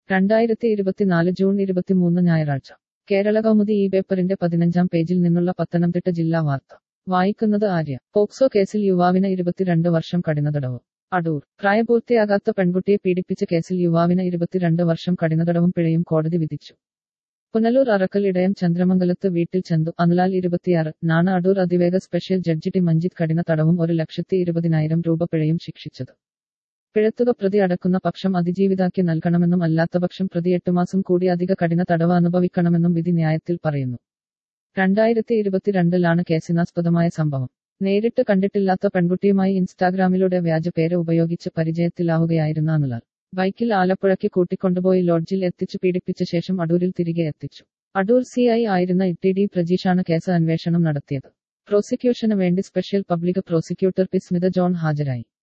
രണ്ടായിരത്തി ഇരുപത്തിനാല് ജൂൺ ഇരുപത്തിമൂന്ന് ഞായറാഴ്ച കേരള കൗമുദി ഈ പേപ്പറിന്റെ പതിനഞ്ചാം പേജിൽ നിന്നുള്ള പത്തനംതിട്ട ജില്ലാ വാർത്ത വായിക്കുന്നത് ആര്യ പോക്സോ കേസിൽ യുവാവിന് ഇരുപത്തിരണ്ട് വർഷം കഠിനതടവ് അടൂർ പ്രായപൂർത്തിയാകാത്ത പെൺകുട്ടിയെ പീഡിപ്പിച്ച കേസിൽ യുവാവിന് ഇരുപത്തിരണ്ട് വർഷം കഠിനതടവും പിഴയും കോടതി വിധിച്ചു പുനലൂർ അറക്കൽ ഇടയം ചന്ദ്രമംഗലത്ത് വീട്ടിൽ ചന്തു അൻലാൽ ഇരുപത്തിയാറ് നാണ് അടൂർ അതിവേഗ സ്പെഷ്യൽ ജഡ്ജി ടി മഞ്ജിത് കഠിന തടവും ഒരു ലക്ഷത്തി ഇരുപതിനായിരം രൂപ പിഴയും ശിക്ഷിച്ചത് പിഴത്തുക പ്രതി അടക്കുന്ന പക്ഷം അതിജീവിതാക്കി നൽകണമെന്നും അല്ലാത്തപക്ഷം പ്രതി എട്ടുമാസം കൂടി അധിക കഠിന തടവ് അനുഭവിക്കണമെന്നും വിധി ന്യായത്തിൽ പറയുന്നു രണ്ടായിരത്തി ഇരുപത്തിരണ്ടിലാണ് കേസിനാസ്പദമായ സംഭവം നേരിട്ട് കണ്ടിട്ടില്ലാത്ത പെൺകുട്ടിയുമായി ഇൻസ്റ്റാഗ്രാമിലൂടെ വ്യാജ പേര് ഉപയോഗിച്ച് പരിചയത്തിലാവുകയായിരുന്ന അനുലാൽ ബൈക്കിൽ ആലപ്പുഴയ്ക്ക് കൂട്ടിക്കൊണ്ടുപോയി ലോഡ്ജിൽ എത്തിച്ചു പീഡിപ്പിച്ച ശേഷം അടൂരിൽ തിരികെ എത്തിച്ചു അടൂർ സി ഐ ആയിരുന്ന ഇട്ടി ഡി പ്രജീഷാണ് കേസ് അന്വേഷണം നടത്തിയത് പ്രോസിക്യൂഷന് വേണ്ടി special public prosecutor P Smitha John ഹാജരായി